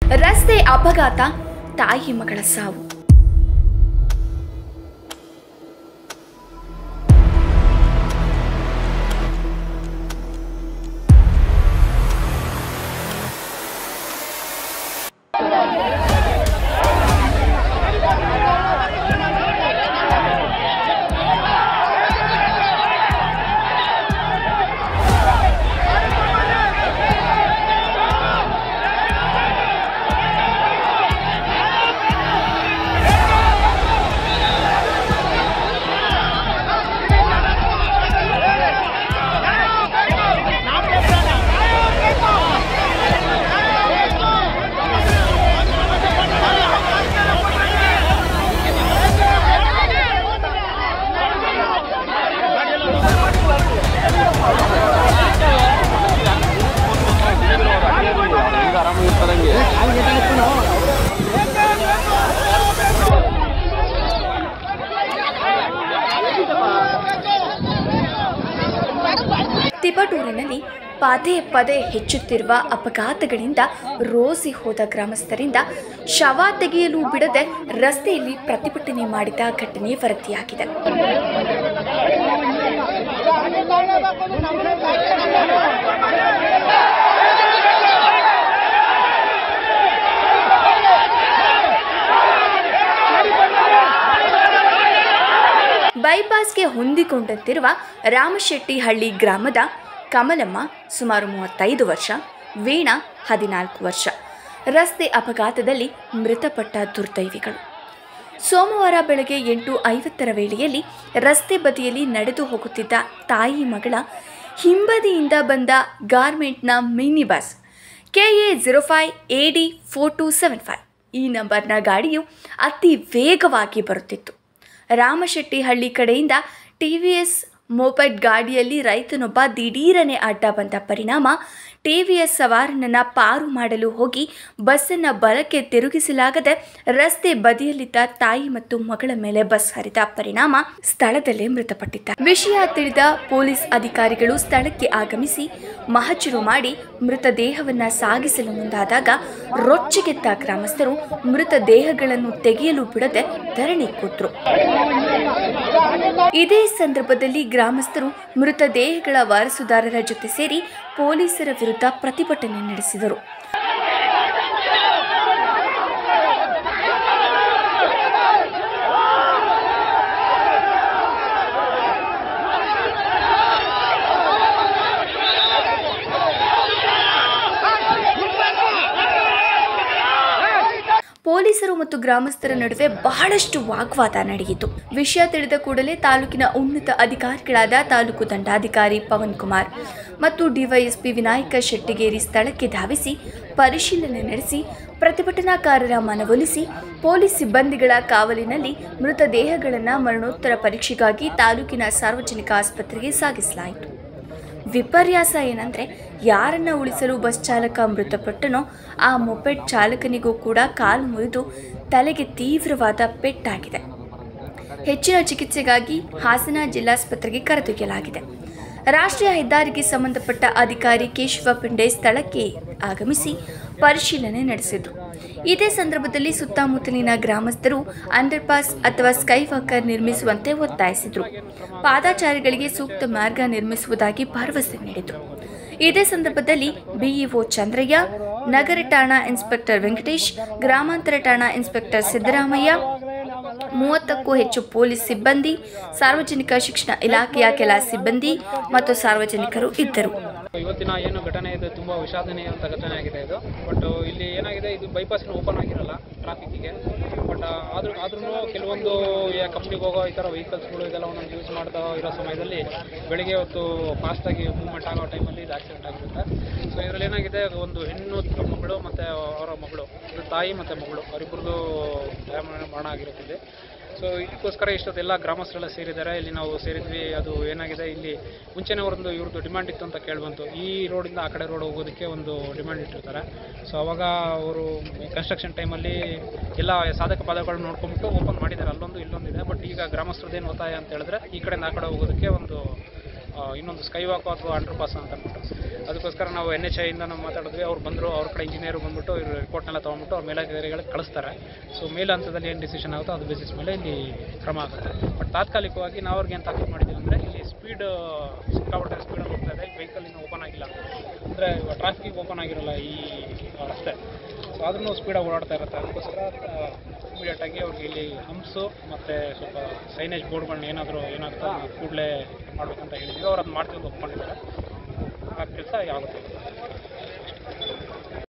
ರಸ್ತೆ ಅಪಘಾತ ತಾಯಿ ಮಗಳ ಸಾವು ತಿಪಟೂರಿನಲ್ಲಿ ಪದೇ ಪದೇ ಹೆಚ್ಚುತ್ತಿರುವ ಅಪಘಾತಗಳಿಂದ ರೋಸಿ ಹೋದ ಗ್ರಾಮಸ್ಥರಿಂದ ಶವ ತೆಗೆಯಲು ಬಿಡದೆ ರಸ್ತೆಯಲ್ಲಿ ಪ್ರತಿಭಟನೆ ಮಾಡಿದ ಘಟನೆ ವರದಿಯಾಗಿದೆ ಬೈಪಾಸ್ಗೆ ಹೊಂದಿಕೊಂಡಂತಿರುವ ರಾಮಶೆಟ್ಟಿಹಳ್ಳಿ ಗ್ರಾಮದ ಕಮಲಮ್ಮ ಸುಮಾರು ಮೂವತ್ತೈದು ವರ್ಷ ವೀಣಾ ಹದಿನಾಲ್ಕು ವರ್ಷ ರಸ್ತೆ ಅಪಘಾತದಲ್ಲಿ ಮೃತಪಟ್ಟ ದುರ್ದೈವಿಗಳು ಸೋಮವಾರ ಬೆಳಗ್ಗೆ ಎಂಟು ಐವತ್ತರ ವೇಳೆಯಲ್ಲಿ ರಸ್ತೆ ಬದಿಯಲ್ಲಿ ನಡೆದು ಹೋಗುತ್ತಿದ್ದ ತಾಯಿ ಮಗಳ ಹಿಂಬದಿಯಿಂದ ಬಂದ ಗಾರ್ಮೆಂಟ್ನ mini bus K A zero five A D four two seven five ಈ ನಂಬರ್ನ ಗಾಡಿಯು ಅತಿ ವೇಗವಾಗಿ ಬರುತ್ತಿತ್ತು ರಾಮಶೆಟ್ಟಿಹಳ್ಳಿ ಕಡೆಯಿಂದ ಟಿ ವಿ ಎಸ್ ಮೋಪೆಡ್ ಗಾಡಿಯಲ್ಲಿ ರೈತನೊಬ್ಬ ದಿಢೀರನೆ ಅಡ್ಡ ಬಂದ ಪರಿಣಾಮ ಟಿ ವಿ ಎಸ್ ಸವಾರನನ್ನ ಪಾರು ಮಾಡಲು ಹೋಗಿ ಬಸ್ಸನ್ನು ಬಲಕ್ಕೆ ತಿರುಗಿಸಲಾಗದೆ ರಸ್ತೆ ಬದಿಯಲ್ಲಿದ್ದ ತಾಯಿ ಮತ್ತು ಮಗಳ ಮೇಲೆ ಬಸ್ ಹರಿದ ಪರಿಣಾಮ ಸ್ಥಳದಲ್ಲೇ ಮೃತಪಟ್ಟಿದ್ದಾರೆ ವಿಷಯ ತಿಳಿದ ಪೊಲೀಸ್ ಅಧಿಕಾರಿಗಳು ಸ್ಥಳಕ್ಕೆ ಆಗಮಿಸಿ ಮಹಜರು ಮಾಡಿ ಮೃತದೇಹವನ್ನ ಸಾಗಿಸಲು ಮುಂದಾದಾಗ ರೊಚ್ಚಿಗೆದ್ದ ಗ್ರಾಮಸ್ಥರು ಮೃತದೇಹಗಳನ್ನು ತೆಗೆಯಲು ಬಿಡದೆ ಧರಣಿ ಕೂತ್ರು ಇದೇ ಸಂದರ್ಭದಲ್ಲಿ ಗ್ರಾಮಸ್ಥರು ಮೃತದೇಹಗಳ ವಾರಸುದಾರರ ಜೊತೆ ಸೇರಿ ಪೊಲೀಸರ ವಿರುದ್ಧ ಪ್ರತಿಭಟನೆ ನಡೆಸಿದರು ಪೊಲೀಸರು ಮತ್ತು ಗ್ರಾಮಸ್ಥರ ನಡುವೆ ಬಹಳಷ್ಟು ವಾಗ್ವಾದ ನಡೆಯಿತು ವಿಷಯ ತಿಳಿದ ಕೂಡಲೇ ತಾಲೂಕಿನ ಉನ್ನತ ಅಧಿಕಾರಿಗಳಾದ ತಾಲೂಕು ದಂಡಾಧಿಕಾರಿ ಪವನ್ ಕುಮಾರ್ ಮತ್ತು ಡಿವೈಎಸ್ಪಿ ವಿನಾಯಕ ಶೆಟ್ಟಿಗೇರಿ ಸ್ಥಳಕ್ಕೆ ಧಾವಿಸಿ ಪರಿಶೀಲನೆ ನಡೆಸಿ ಪ್ರತಿಭಟನಾಕಾರರ ಮನವೊಲಿಸಿ ಪೊಲೀಸ್ ಸಿಬ್ಬಂದಿಗಳ ಕಾವಲಿನಲ್ಲಿ ಮೃತದೇಹಗಳನ್ನು ಮರಣೋತ್ತರ ಪರೀಕ್ಷೆಗಾಗಿ ತಾಲೂಕಿನ ಸಾರ್ವಜನಿಕ ಆಸ್ಪತ್ರೆಗೆ ಸಾಗಿಸಲಾಯಿತು ವಿಪರ್ಯಾಸ ಏನಂದರೆ ಯಾರನ್ನ ಉಳಿಸಲು ಬಸ್ ಚಾಲಕ ಮೃತಪಟ್ಟನೋ ಆ ಮೊಪೆಡ್ ಚಾಲಕನಿಗೂ ಕೂಡ ಕಾಲು ಮುರಿದು ತಲೆಗೆ ತೀವ್ರವಾದ ಪೆಟ್ಟಾಗಿದೆ ಹೆಚ್ಚಿನ ಚಿಕಿತ್ಸೆಗಾಗಿ ಹಾಸನ ಜಿಲ್ಲಾಸ್ಪತ್ರೆಗೆ ಕರೆದೊಯ್ಯಲಾಗಿದೆ ರಾಷ್ಟ್ರೀಯ ಹೆದ್ದಾರಿಗೆ ಸಂಬಂಧಪಟ್ಟ ಅಧಿಕಾರಿ ಕೇಶವ ಪಿಂಡೆ ಸ್ಥಳಕ್ಕೆ ಆಗಮಿಸಿ ಪರಿಶೀಲನೆ ನಡೆಸಿದರು ಇದೇ ಸಂದರ್ಭದಲ್ಲಿ ಸುತ್ತಮುತ್ತಲಿನ ಗ್ರಾಮಸ್ಥರು ಅಂಡರ್ಪಾಸ್ ಅಥವಾ ಸ್ಕೈ ವಾಕರ್ ನಿರ್ಮಿಸುವಂತೆ ಒತ್ತಾಯಿಸಿದರು ಪಾದಾಚಾರಿಗಳಿಗೆ ಸೂಕ್ತ ಮಾರ್ಗ ನಿರ್ಮಿಸುವುದಾಗಿ ಭರವಸೆ ನೀಡಿದರು ಇದೇ ಸಂದರ್ಭದಲ್ಲಿ ಬಿಇಒ ಚಂದ್ರಯ್ಯ ನಗರ ಠಾಣಾ ಇನ್ಸ್ಪೆಕ್ಟರ್ ವೆಂಕಟೇಶ್ ಗ್ರಾಮಾಂತರ ಠಾಣಾ ಇನ್ಸ್ಪೆಕ್ಟರ್ ಸಿದ್ದರಾಮಯ್ಯ ಮೂವತ್ತಕ್ಕೂ ಹೆಚ್ಚು ಪೊಲೀಸ್ ಸಿಬ್ಬಂದಿ ಸಾರ್ವಜನಿಕ ಶಿಕ್ಷಣ ಇಲಾಖೆಯ ಕೆಲ ಸಿಬ್ಬಂದಿ ಮತ್ತು ಸಾರ್ವಜನಿಕರು ಇದ್ದರು ಇವತ್ತಿನ ಏನು ಘಟನೆ ಇದೆ ತುಂಬ ವಿಷಾದನೀಯ ಅಂತ ಘಟನೆ ಆಗಿದೆ ಇದು ಬಟ್ ಇಲ್ಲಿ ಏನಾಗಿದೆ ಇದು ಬೈಪಾಸ್ ಓಪನ್ ಆಗಿರಲ್ಲ ಟ್ರಾಫಿಕ್ಕಿಗೆ ಬಟ್ ಆದ್ರೂ ಆದ್ರೂ ಕೆಲವೊಂದು ಕಂಪ್ನಿಗೆ ಹೋಗೋ ಈ ಥರ ವೆಹಿಕಲ್ಸ್ಗಳು ಇದೆಲ್ಲ ಒಂದೊಂದು ಯೂಸ್ ಮಾಡ್ತಾ ಇರೋ ಸಮಯದಲ್ಲಿ ಬೆಳಿಗ್ಗೆ ಹೊತ್ತು ಫಾಸ್ಟಾಗಿ ಮೂವ್ಮೆಂಟ್ ಆಗೋ ಟೈಮಲ್ಲಿ ಇದು ಆಕ್ಸಿಡೆಂಟ್ ಆಗಿರುತ್ತೆ ಸೊ ಇದರಲ್ಲಿ ಏನಾಗಿದೆ ಒಂದು ಹೆಣ್ಣು ಮಗಳು ಮತ್ತು ಅವರ ಮಗಳು ಇದು ತಾಯಿ ಮತ್ತು ಮಗಳು ಅವರಿಬ್ಬರದು ಮರಣ ಆಗಿರುತ್ತದೆ ಸೊ ಇದಕ್ಕೋಸ್ಕರ ಇಷ್ಟೊತ್ತು ಎಲ್ಲ ಗ್ರಾಮಸ್ಥರೆಲ್ಲ ಸೇರಿದ್ದಾರೆ ಇಲ್ಲಿ ನಾವು ಸೇರಿದ್ವಿ ಅದು ಏನಾಗಿದೆ ಇಲ್ಲಿ ಮುಂಚೆನೇ ಒಂದು ಇವ್ರದ್ದು ಡಿಮ್ಯಾಂಡ್ ಇತ್ತು ಅಂತ ಕೇಳ್ಬಂತು ಈ ರೋಡಿಂದ ಆ ಕಡೆ ರೋಡ್ ಹೋಗೋದಕ್ಕೆ ಒಂದು ಡಿಮ್ಯಾಂಡ್ ಇಟ್ಟಿರ್ತಾರೆ ಸೊ ಅವಾಗ ಅವರು ಕನ್ಸ್ಟ್ರಕ್ಷನ್ ಟೈಮಲ್ಲಿ ಎಲ್ಲ ಸಾಧಕ ಪದಗಳನ್ನ ನೋಡ್ಕೊಂಬಿಟ್ಟು ಓಪನ್ ಮಾಡಿದ್ದಾರೆ ಅಲ್ಲೊಂದು ಇಲ್ಲೊಂದಿದೆ ಬಟ್ ಈಗ ಗ್ರಾಮಸ್ಥರದ್ದೇನು ಒತ್ತಾಯ ಅಂತ ಹೇಳಿದ್ರೆ ಈ ಕಡೆಯಿಂದ ಆ ಕಡೆ ಹೋಗೋದಕ್ಕೆ ಒಂದು ಆ, ಇನ್ನೊಂದು ಸ್ಕೈ ವಾಕ್ ಅಥವಾ ಅಂಡರ್ ಪಾಸ್ ಅಂತ ಅಂದ್ಬಿಟ್ಟು ಅದಕ್ಕೋಸ್ಕರ ನಾವು ಎನ್ ಎಚ್ ಐಯಿಂದ ನಾವು ಮಾತಾಡಿದ್ವಿ ಅವ್ರು ಬಂದರು ಅವ್ರ ಕಡೆ ಇಂಜಿನಿಯರ್ ಬಂದ್ಬಿಟ್ಟು ಇವ್ರು ರಿಪೋರ್ಟ್ನೆಲ್ಲ ತೊಗೊಂಡ್ಬಿಟ್ಟು ಅವ್ರ ಮೇಲಧಿಕಾರಿಗಳಿಗೆ ಕಳಿಸ್ತಾರೆ ಸೊ ಮೇಲ್ ಹಂತದಲ್ಲಿ ಏನು ಡಿಸಿಷನ್ ಆಗುತ್ತೋ ಅದು ಬೇಸಿಸ್ ಮೇಲೆ ಇಲ್ಲಿ ಕ್ರಮ ಆಗುತ್ತೆ ಬಟ್ ತಾತ್ಕಾಲಿಕವಾಗಿ ನಾವು ಅವ್ರಿಗೆ ಏನು ತಾಕೀತು ಮಾಡಿದ್ದೀವಿ ಅಂದರೆ ಇಲ್ಲಿ ಸ್ಪೀಡ್ ಸಿಕ್ಕಾಪಟ್ಟೆ ಸ್ಪೀಡಲ್ಲಿ ಹೋಗ್ತಾ ಇದೆ ವೆಹಿಕಲ್ ಇನ್ನೂ ಓಪನ್ ಆಗಿಲ್ಲ ಅಂದರೆ ಟ್ರಾಫಿಕ್ ಓಪನ್ ಆಗಿರಲ್ಲ ಈ ರಸ್ತೆ ಸೊ ಆದ್ರೂ ಸ್ಪೀಡಾಗಿ ಓಡಾಡ್ತಾ ಇರುತ್ತೆ ಅದಕ್ಕೋಸ್ಕರ ಇಮಿಡಿಯೇಟಾಗಿ ಅವ್ರಿಗೆ ಇಲ್ಲಿ ಹಂಪ್ಸು ಮತ್ತು ಸ್ವಲ್ಪ ಸೈನೇಜ್ ಬೋರ್ಡ್ಗಳನ್ನ ಏನಾದರೂ ಏನಾಗುತ್ತೋ ಅದನ್ನ ಕೂಡಲೇ ಮಾಡಬೇಕಂತ ಹೇಳಿದ್ವಿ ಅವ್ರು ಅದು ಮಾಡ್ತೀವಿ ಅಂತ ಒಪ್ಕೊಂಡಿದ್ದಾರೆ ಆ ಕೆಲಸ ಆಗುತ್ತೆ